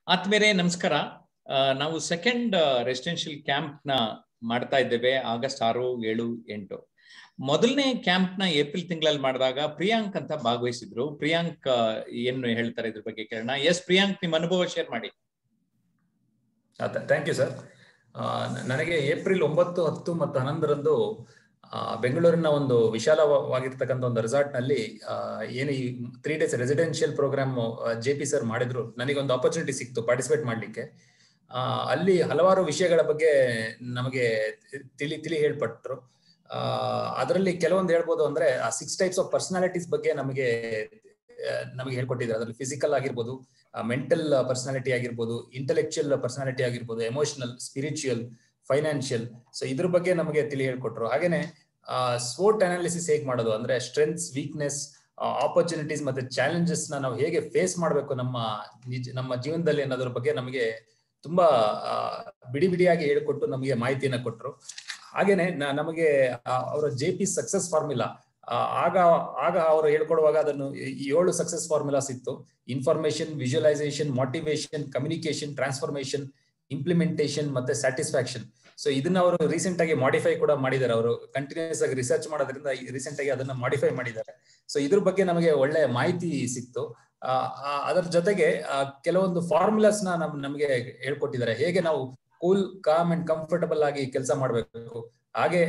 ಆತ್ಮೇರೆ ನಮಸ್ಕಾರ ಆ, ನಾವು ಸೆಕೆಂಡ್ ರೆಸಿಡೆನ್ಷಿಯಲ್ ಕ್ಯಾಂಪ್ ನ ಮಾಡ್ತಾ ಇದ್ದೇವೆ ಆಗಸ್ಟ್ ಆರು ಏಳು ಎಂಟು ಮೊದಲನೇ ಕ್ಯಾಂಪ್ ನ ಏಪ್ರಿಲ್ ತಿಂಗಳಲ್ಲಿ ಮಾಡಿದಾಗ ಪ್ರಿಯಾಂಕ್ ಅಂತ ಭಾಗವಹಿಸಿದ್ರು ಪ್ರಿಯಾಂಕ್ ಆ, ಏನು ಹೇಳ್ತಾರೆ ಇದ್ರ ಬಗ್ಗೆ ಕೇಳೋಣ ಎಸ್ ಪ್ರಿಯಾಂಕ್ ನಿಮ್ ಅನುಭವ ಶೇರ್ ಮಾಡಿ ಥ್ಯಾಂಕ್ ಯು ಸರ್ ನನಗೆ ಏಪ್ರಿಲ್ ಒಂಬತ್ತು ಹತ್ತು ಮತ್ತು ಹನ್ನೊಂದರಂದು ಆ, ಬೆಂಗಳೂರಿನ ಒಂದು ವಿಶಾಲವಾಗಿರ್ತಕ್ಕಂಥ ಒಂದು ರೆಸಾರ್ಟ್ ನಲ್ಲಿ ಆ, ಏನು ಈ three days residential program J P sir ಮಾಡಿದ್ರು ನನಗೊಂದು ಆಪರ್ಚುನಿಟಿ ಸಿಕ್ತು ಪಾರ್ಟಿಸಿಪೇಟ್ ಮಾಡ್ಲಿಕ್ಕೆ ಆ, ಅಲ್ಲಿ ಹಲವಾರು ವಿಷಯಗಳ ಬಗ್ಗೆ ನಮಗೆ ತಿಳಿ ತಿಳಿ ಹೇಳ್ಪಟ್ರು ಅದರಲ್ಲಿ ಕೆಲವೊಂದು ಹೇಳ್ಬೋದು ಅಂದ್ರೆ ಆ ಸಿಕ್ಸ್ ಟೈಪ್ಸ್ ಆಫ್ ಪರ್ಸನಾಲಿಟೀಸ್ ಬಗ್ಗೆ ನಮಗೆ ಆ, ನಮಗೆ ಹೇಳ್ಕೊಟ್ಟಿದ್ದಾರೆ ಅದರಲ್ಲಿ ಫಿಸಿಕಲ್ ಆಗಿರ್ಬೋದು ಮೆಂಟಲ್ ಪರ್ಸನಾಲಿಟಿ ಆಗಿರ್ಬೋದು ಇಂಟೆಲೆಕ್ಚುಯಲ್ ಪರ್ಸನಾಲಿಟಿ ಆಗಿರ್ಬೋದು ಎಮೋಷನಲ್ ಸ್ಪಿರಿಚುಯಲ್ ಫೈನಾನ್ಷಿಯಲ್ ಸೊ ಇದ್ರ ಬಗ್ಗೆ ನಮಗೆ ತಿಳಿ ಹೇಳ್ಕೊಟ್ರು ಹಾಗೇನೆ ಸ್ಪೋರ್ಟ್ ಅನಾಲಿಸಿಸ್ ಹೇಗೆ ಮಾಡೋದು ಅಂದ್ರೆ ಸ್ಟ್ರೆಂತ್ಸ್ ವೀಕ್ನೆಸ್ ಆಪರ್ಚುನಿಟೀಸ್ ಮತ್ತೆ ಚಾಲೆಂಜಸ್ ನ ನಾವು ಹೇಗೆ ಫೇಸ್ ಮಾಡಬೇಕು ನಮ್ಮ ನಿಜ ನಮ್ಮ ಜೀವನದಲ್ಲಿ ಅನ್ನೋದ್ರ ಬಗ್ಗೆ ನಮಗೆ ತುಂಬಾ ಆ, ಬಿಡಿ ಬಿಡಿಯಾಗಿ ಹೇಳಿಕೊಟ್ಟು ನಮಗೆ ಮಾಹಿತಿಯನ್ನ ಕೊಟ್ರು ಹಾಗೇನೆ ನ- ನಮಗೆ ಆ, ಅವರ ಜೆ ಪಿ ಸಕ್ಸಸ್ ಫಾರ್ಮುಲಾ ಆಗ ಆಗ ಅವರು ಹೇಳ್ಕೊಡುವಾಗ ಅದನ್ನು ಈ ಏಳು ಸಕ್ಸಸ್ ಫಾರ್ಮುಲಾಸ್ ಇತ್ತು information visualisation motivation communication transformation implementation ಮತ್ತೆ ಸ್ಯಾಟಿಸ್ಫ್ಯಾಕ್ಷನ್ ಸೊ ಇದನ್ನ ಅವರು ರೀಸೆಂಟ್ ಆಗಿ ಮಾಡಿಫೈ ಕೂಡ ಮಾಡಿದ್ದಾರೆ ಅವರು ಕಂಟಿನ್ಯೂಸ್ ಆಗಿ ರಿಸರ್ಚ್ ಮಾಡೋದ್ರಿಂದ ರೀಸೆಂಟ್ ಆಗಿ ಅದನ್ನ ಮಾಡಿಫೈ ಮಾಡಿದ್ದಾರೆ ಸೊ ಇದ್ರ ಬಗ್ಗೆ ನಮಗೆ ಒಳ್ಳೆ ಮಾಹಿತಿ ಸಿಕ್ತು ಆ, ಆ, ಅದರ ಜೊತೆಗೆ ಆ, ಕೆಲವೊಂದು ಫಾರ್ಮುಲಾಸ್ ನ ನಮ್ ನಮಗೆ ಹೇಳ್ಕೊಟ್ಟಿದ್ದಾರೆ ಹೇಗೆ ನಾವು ಕೂಲ್ ಕಾಮ್ ಅಂಡ್ ಕಂಫರ್ಟಬಲ್ ಆಗಿ ಕೆಲಸ ಮಾಡಬೇಕು ಹಾಗೆ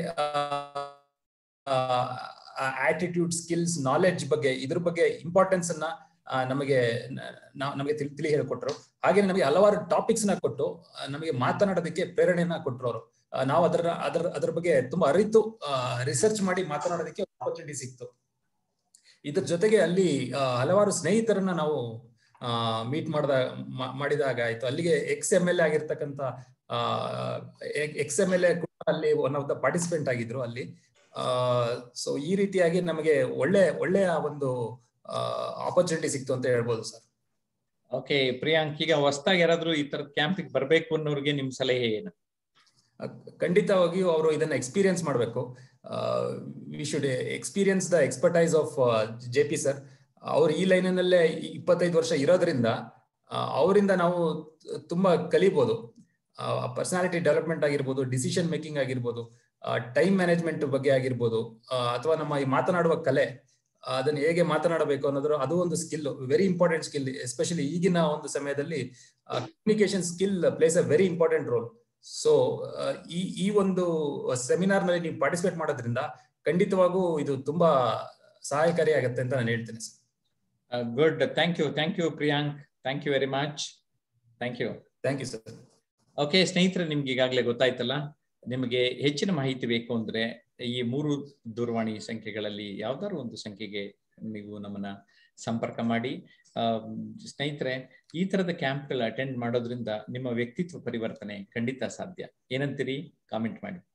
ಆಟಿಟ್ಯೂಡ್ ಸ್ಕಿಲ್ಸ್ ನಾಲೆಡ್ಜ್ ಬಗ್ಗೆ ಇದ್ರ ಬಗ್ಗೆ ಇಂಪಾರ್ಟೆನ್ಸ್ ಅನ್ನ ಆ, ನಮಗೆ ನ- ನಾವ್- ನಮಗೆ ತಿಳಿ ತಿಳಿ ಹೇಳ್ಕೊಟ್ರು ಹಾಗೆ ನಮಗೆ ಹಲವಾರು ಟಾಪಿಕ್ಸ್ ನ ಕೊಟ್ಟು ಆ, ನಮಗೆ ಮಾತನಾಡೋದಕ್ಕೆ ಪ್ರೇರಣೆಯನ್ನ ಕೊಟ್ರು ಅವರು ನಾವು ಅದರ ಅದರ ಅದ್ರ ಬಗ್ಗೆ ತುಂಬಾ ಅರಿತು ರಿಸರ್ಚ್ ಮಾಡಿ ಮಾತನಾಡೋದಕ್ಕೆ ಆಪರ್ಚುನಿಟಿ ಸಿಕ್ತು ಇದ್ರ ಜೊತೆಗೆ ಅಲ್ಲಿ ಆ, ಹಲವಾರು ಸ್ನೇಹಿತರನ್ನ ನಾವು ಮೀಟ್ ಮಾಡಿದ ಮಾಡಿದಾಗ ಆಯ್ತು ಅಲ್ಲಿಗೆ ಎಕ್ಸ್ ಎಮ್ ಎಲ್ ಎ ಆಗಿರ್ತಕ್ಕಂಥ ಎಕ್ಸ್ ಎಮ್ ಎಲ್ ಎ ಕೂಡ ಅಲ್ಲಿ ಒನ್ ಆಫ್ ದ ಪಾರ್ಟಿಸಿಪೆಂಟ್ ಆಗಿದ್ರು ಅಲ್ಲಿ ಸೊ ಈ ರೀತಿಯಾಗಿ ನಮಗೆ ಒಳ್ಳೆ ಒಳ್ಳೆಯ ಒಂದು ಆಪರ್ಚುನಿಟಿ ಸಿಕ್ತು ಅಂತ ಹೇಳ್ಬೋದು ಸರ್ ಓಕೆ ಪ್ರಿಯಾಂಕ್ ಈಗ ಹೊಸದಾಗಿ ಯಾರಾದ್ರೂ ಈ ತರದ ಕ್ಯಾಂಪಿಗೆ ಬರ್ಬೇಕು ಅನ್ನೋರಿಗೆ ನಿಮ್ ಸಲಹೆ ಏನು ಖಂಡಿತವಾಗಿಯೂ ಅವರು ಇದನ್ನ ಎಕ್ಸ್ಪೀರಿಯನ್ಸ್ ಮಾಡಬೇಕು we should experience the expertise of J P sir ಅವ್ರು ಈ ಲೈನಲ್ಲೇ ಇಪ್ಪತ್ತೈದು ವರ್ಷ ಇರೋದ್ರಿಂದ ಆ, ಅವರಿಂದ ನಾವು ತುಂಬಾ ಕಲಿಬಹುದು ಪರ್ಸನಾಲಿಟಿ ಡೆವಲಪ್ಮೆಂಟ್ ಆಗಿರ್ಬೋದು ಡಿಸಿಷನ್ ಮೇಕಿಂಗ್ ಆಗಿರ್ಬೋದು ಟೈಮ್ ಮ್ಯಾನೇಜ್ಮೆಂಟ್ ಬಗ್ಗೆ ಆಗಿರ್ಬೋದು ಅಥವಾ ನಮ್ಮ ಈ ಮಾತನಾಡುವ ಕಲೆ ಆ, ಅದನ್ನ ಹೇಗೆ ಮಾತನಾಡಬೇಕು ಅನ್ನೋದ್ರ ಅದು ಒಂದು skill very important skill especially ಈಗಿನ ಒಂದು ಸಮಯದಲ್ಲಿ communication skill plays a very important role so ಈ ಈ ಒಂದು ಸೆಮಿನಾರ್ ನಲ್ಲಿ ನೀವು ಪಾರ್ಟಿಸಿಪೇಟ್ ಮಾಡೋದ್ರಿಂದ ಖಂಡಿತವಾಗೂ ಇದು ತುಂಬಾ ಸಹಾಯಕಾರಿ ಆಗತ್ತೆ ಅಂತ ನಾನು ಹೇಳ್ತೇನೆ sir good thank you thank you Priyank thank you very much thank you thank you sir okay ಸ್ನೇಹಿತರೆ ನಿಮ್ಗೆ ಈಗಾಗಲೇ ಗೊತ್ತಾಯ್ತಲ್ಲ ನಿಮಗೆ ಹೆಚ್ಚಿನ ಮಾಹಿತಿ ಬೇಕು ಅಂದ್ರೆ ಈ ಮೂರು ದೂರವಾಣಿ ಸಂಖ್ಯೆಗಳಲ್ಲಿ ಯಾವ್ದಾದ್ರು ಒಂದು ಸಂಖ್ಯೆಗೆ ನೀವು ನಮ್ಮನ್ನ ಸಂಪರ್ಕ ಮಾಡಿ ಆ, ಸ್ನೇಹಿತರೆ ಈ ತರದ ಕ್ಯಾಂಪ್ಗಳ ಅಟೆಂಡ್ ಮಾಡೋದ್ರಿಂದ ನಿಮ್ಮ ವ್ಯಕ್ತಿತ್ವ ಪರಿವರ್ತನೆ ಖಂಡಿತ ಸಾಧ್ಯ ಏನಂತೀರಿ ಕಾಮೆಂಟ್ ಮಾಡಿ